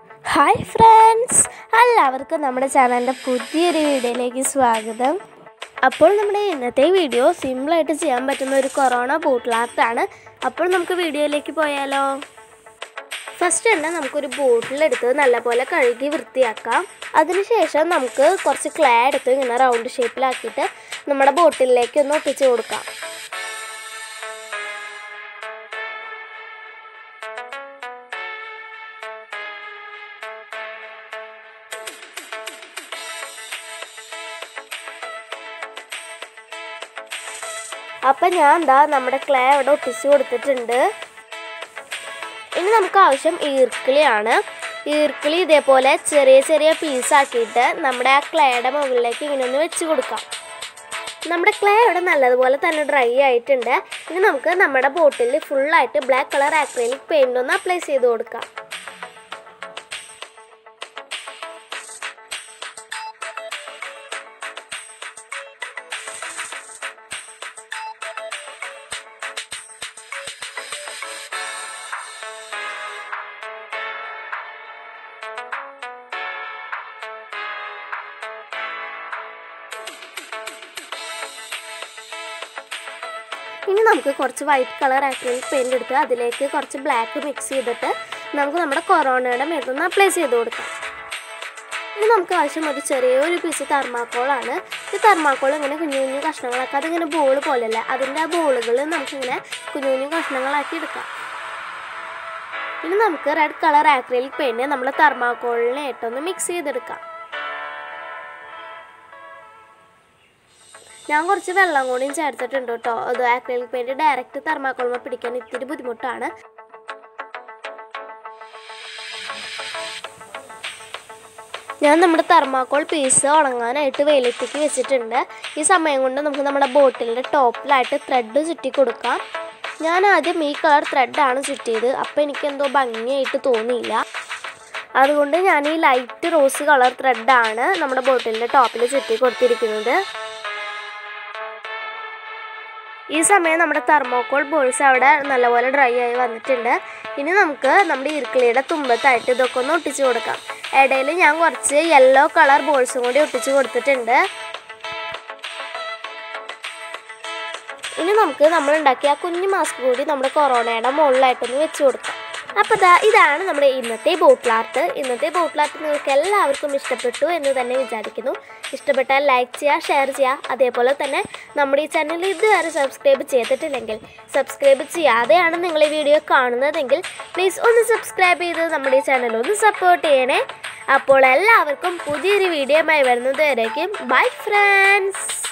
hi friends എല്ലാവർക്കും നമ്മുടെ ചാനലിൻ്റെ പുതിയൊരു വീഡിയോയിലേക്ക് സ്വാഗതം അപ്പോൾ നമ്മുടെ ഇന്നത്തെ വീഡിയോ സിമ്പിളായിട്ട് ചെയ്യാൻ പറ്റുന്ന ഒരു കൊറോണ ബോട്ടിൽ ആർട്ടാണ് അപ്പോൾ നമുക്ക് വീഡിയോയിലേക്ക് പോയാലോ ഫസ്റ്റ് തന്നെ നമുക്കൊരു ബോട്ടിലെടുത്ത് നല്ലപോലെ കഴുകി വൃത്തിയാക്കാം അതിനുശേഷം നമുക്ക് കുറച്ച് ക്ലേ എടുത്ത് ഇങ്ങനെ റൗണ്ട് ഷേപ്പിലാക്കിയിട്ട് നമ്മുടെ ബോട്ടിലേക്ക് ഒന്ന് ഒട്ടിച്ച് കൊടുക്കാം അപ്പം ഞാൻ എന്താ നമ്മുടെ ക്ലേ അവിടെ ഒട്ടിച്ച് കൊടുത്തിട്ടുണ്ട് ഇനി നമുക്ക് ആവശ്യം ഈർക്കിളിയാണ് ഈർക്കിളി ഇതേപോലെ ചെറിയ ചെറിയ പീസാക്കിയിട്ട് നമ്മുടെ ആ ക്ലേയുടെ മുകളിലേക്ക് ഇങ്ങനെ ഒന്ന് വെച്ച് കൊടുക്കാം നമ്മുടെ ക്ലേ ഇവിടെ നല്ലതുപോലെ തന്നെ ഡ്രൈ ആയിട്ടുണ്ട് ഇനി നമുക്ക് നമ്മുടെ ബോട്ടിൽ ഫുള്ളായിട്ട് ബ്ലാക്ക് കളർ ആക്രിലിക് പെയിൻ്റ് ഒന്ന് അപ്ലൈ ചെയ്ത് കൊടുക്കാം ഇനി നമുക്ക് കുറച്ച് വൈറ്റ് കളർ ആക്രിലിക് പെയിൻ്റ് എടുത്ത് അതിലേക്ക് കുറച്ച് ബ്ലാക്ക് മിക്സ് ചെയ്തിട്ട് നമുക്ക് നമ്മുടെ കൊറോണയുടെ മേത്തൊന്ന് അപ്ലൈ ചെയ്ത് കൊടുക്കാം ഇനി നമുക്ക് ആവശ്യം ഒരു ചെറിയൊരു പീസ് തെർമാക്കോളാണ് ഈ തെർമാക്കോൾ ഇങ്ങനെ കുഞ്ഞു കുഞ്ഞു കഷ്ണങ്ങളാക്കി അതിങ്ങനെ ബോൾ പോലെയല്ല അതിൻ്റെ ആ ബോളുകൾ നമുക്കിങ്ങനെ കുഞ്ഞു കുഞ്ഞു കഷ്ണങ്ങളാക്കി എടുക്കാം ഇനി നമുക്ക് റെഡ് കളർ ആക്രിലിക് പെയിൻറ്റ് നമ്മൾ തെർമാക്കോളിനെ ഏറ്റൊന്ന് മിക്സ് ചെയ്തെടുക്കാം ഞാൻ കുറച്ച് വെള്ളം കൂടിയും ചേർത്തിട്ടുണ്ട് കേട്ടോ അത് ആക്രിലിക് പെയിൻറ്റ് ഡയറക്റ്റ് തെർമാക്കോൾമ പിടിക്കാൻ ഇത്തിരി ബുദ്ധിമുട്ടാണ് ഞാൻ നമ്മുടെ തെർമാക്കോൾ പീസ് ഉണങ്ങാനായിട്ട് വെയിലത്തേക്ക് വെച്ചിട്ടുണ്ട് ഈ സമയം കൊണ്ട് നമുക്ക് നമ്മുടെ ബോട്ടിലിൻ്റെ ടോപ്പിലായിട്ട് ത്രെഡ് ചുറ്റി കൊടുക്കാം ഞാൻ ആദ്യം ഈ കളർ ത്രെഡാണ് ചുറ്റിയത് അപ്പോൾ എനിക്കെന്തോ ഭംഗിയായിട്ട് തോന്നിയില്ല അതുകൊണ്ട് ഞാൻ ഈ ലൈറ്റ് റോസ് കളർ ത്രെഡാണ് നമ്മുടെ ബോട്ടിലിൻ്റെ ടോപ്പിൽ ചുറ്റി കൊടുത്തിരിക്കുന്നത് ഈ സമയം നമ്മുടെ തെർമോക്കോൾ ബോൾസ് അവിടെ നല്ലപോലെ ഡ്രൈ ആയി വന്നിട്ടുണ്ട് ഇനി നമുക്ക് നമ്മുടെ ഇറുക്കിളിയുടെ തുമ്പത്തായിട്ട് ഇതൊക്കെ ഒന്ന് ഒട്ടിച്ച് കൊടുക്കാം ഇടയിൽ ഞാൻ കുറച്ച് യെല്ലോ കളർ ബോൾസും കൂടി ഒട്ടിച്ച് കൊടുത്തിട്ടുണ്ട് ഇനി നമുക്ക് നമ്മൾ ഉണ്ടാക്കിയ ആ കുഞ്ഞു മാസ്ക് കൂടി നമ്മുടെ കൊറോണയുടെ മുകളിലായിട്ടൊന്ന് വെച്ച് കൊടുക്കാം അപ്പോൾ ദാ ഇതാണ് നമ്മുടെ ഇന്നത്തെ ബോട്ടിൽ ആർട്ട് ഇന്നത്തെ ബോട്ടിൽ ആർട്ട് നിങ്ങൾക്ക് എല്ലാവർക്കും ഇഷ്ടപ്പെട്ടു എന്ന് തന്നെ വിചാരിക്കുന്നു ഇഷ്ടപ്പെട്ടാൽ ലൈക്ക് ചെയ്യുക ഷെയർ ചെയ്യുക അതേപോലെ തന്നെ നമ്മുടെ ഈ ചാനൽ ഇതുവരെ സബ്സ്ക്രൈബ് ചെയ്തിട്ടില്ലെങ്കിൽ സബ്സ്ക്രൈബ് ചെയ്യാതെയാണ് നിങ്ങൾ ഈ വീഡിയോ കാണുന്നതെങ്കിൽ പ്ലീസ് ഒന്ന് സബ്സ്ക്രൈബ് ചെയ്ത് നമ്മുടെ ഈ ചാനൽ ഒന്ന് സപ്പോർട്ട് ചെയ്യണേ അപ്പോൾ എല്ലാവർക്കും പുതിയൊരു വീഡിയോയുമായി വരുന്നത് വരേക്കും ബൈ ഫ്രണ്ട്സ്